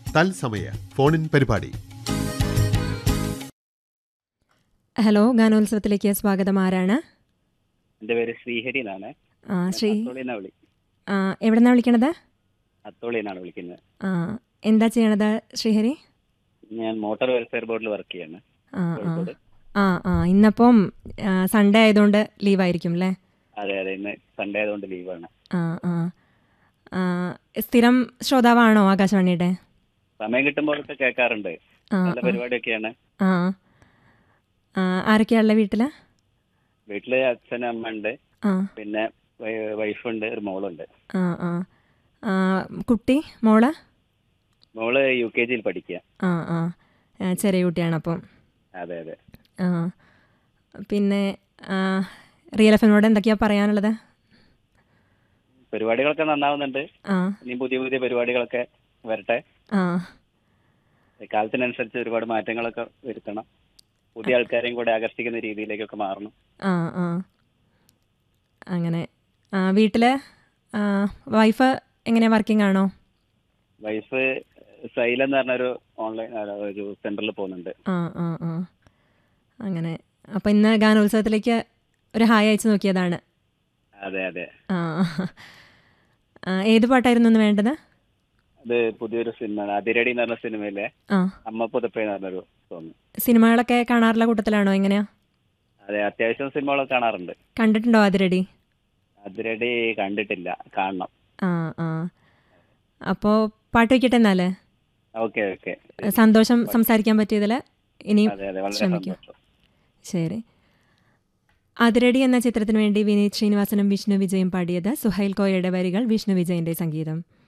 തത്സമയ ഫോണിൻ പരിപാടി ഹലോ ഗാനോത്സവത്തിലേക്ക് സ്വാഗതം ആരാണ് എന്റെ പേര് ശ്രീഹരി എന്നാണ് ആ ശ്രീ അത്തോളിന്നാ വിളി ആ എവിടെ നിന്നാണ് വിളിക്കണത് അത്തോളി എന്നാണ് വിളിക്കുന്നത് ആ എന്താ ചെയ്യണത് ശ്രീഹരി ഞാൻ മോട്ടോർ വെൽഫെയർ ബോർഡിൽ വർക്ക് ചെയ്യാണ് ആ ആ കോഴിക്കോട് ആ ആ ഇന്നപ്പം ആ, സൺഡേ ആയതുകൊണ്ട് ലീവായിരിക്കും അല്ലേ അതെ അതെ ഇന്ന് സൺഡേ ആയതുകൊണ്ട് ലീവാണ് ആ ആ ആ, സ്ഥിരം ശ്രോതാവാണോ ആകാശവാണിയുടെ സമയം കിട്ടുമ്പോഴൊക്കെ കേൾക്കാറുണ്ട് ആ നല്ല പരിപാടിയൊക്കെയാണ് ആ ആ ആരൊക്കെയാണുള്ളത് വീട്ടിൽ വീട്ടില് അച്ഛൻ അമ്മ ഉണ്ട് ആ പിന്നെ വൈ- വൈഫുണ്ട് ഒരു മോളുണ്ട് ആ ആ ആ കുട്ടി മോള് മോള് യു കെ ജിയിൽ പഠിക്കുക ആ ആ ആ, ചെറിയ കുട്ടിയാണ് അപ്പം അതെ അതെ ആ പിന്നെ ആ, റിയൽ എഫിനോട് എന്തൊക്കെയാണ് പറയാനുള്ളത് പരിപാടികളൊക്കെ നന്നാവുന്നുണ്ട് ആ ഇനി പുതിയ പുതിയ പരിപാടികളൊക്കെ വരട്ടെ ആ കാലത്തിനനുസരിച്ച് ഒരുപാട് മാറ്റങ്ങളൊക്കെ വരുത്തണം പുതിയ ആൾക്കാരെയും കൂടെ ആകർഷിക്കുന്ന രീതിയിലേക്കൊക്കെ മാറണം ആ ആ അങ്ങനെ ആ വീട്ടിൽ വൈഫ് എങ്ങനെയാണ് വർക്കിംഗ് ആണോ വൈഫ് സൈല എന്ന് പറഞ്ഞൊരു ഓൺലൈൻ ഒരു സെന്ററിൽ പോകുന്നുണ്ട് ആ ആ ആ അങ്ങനെ അപ്പം ഇന്ന് ഗാനോത്സവത്തിലേക്ക് ഒരു ഹായ് അയച്ചു നോക്കിയതാണ് അതെ അതെ ആ ആ, ഏത് പാട്ടായിരുന്നു ഇന്ന് വേണ്ടത് അത് പുതിയൊരു സിനിമയാണ് അതിരടി എന്ന് പറഞ്ഞ സിനിമയിലെ ആ അമ്മ പുതപ്പേ എന്ന് പറഞ്ഞൊരു സോങ് സിനിമകളൊക്കെ കാണാറുള്ള കൂട്ടത്തിലാണോ എങ്ങനെയാ അതെ അത്യാവശ്യം സിനിമകളൊക്കെ കാണാറുണ്ട് കണ്ടിട്ടുണ്ടോ അതിരടി അതിരടി കണ്ടിട്ടില്ല കാണണം ആ ആ അപ്പോൾ പാട്ട് വയ്ക്കട്ടെ എന്നാലേ ഓക്കെ ഓക്കെ സന്തോഷം സംസാരിക്കാൻ പറ്റിയതിൽ ഇനിയും അതെ അതെ വളരെ ശ്രമിക്കും സന്തോഷം ശരി അതിരടി എന്ന ചിത്രത്തിനു വേണ്ടി വിനീത് ശ്രീനിവാസനും വിഷ്ണു വിജയും പാടിയത് സുഹൈൽ കോയയുടെ വരികൾ വിഷ്ണു വിജയന്റെ സംഗീതം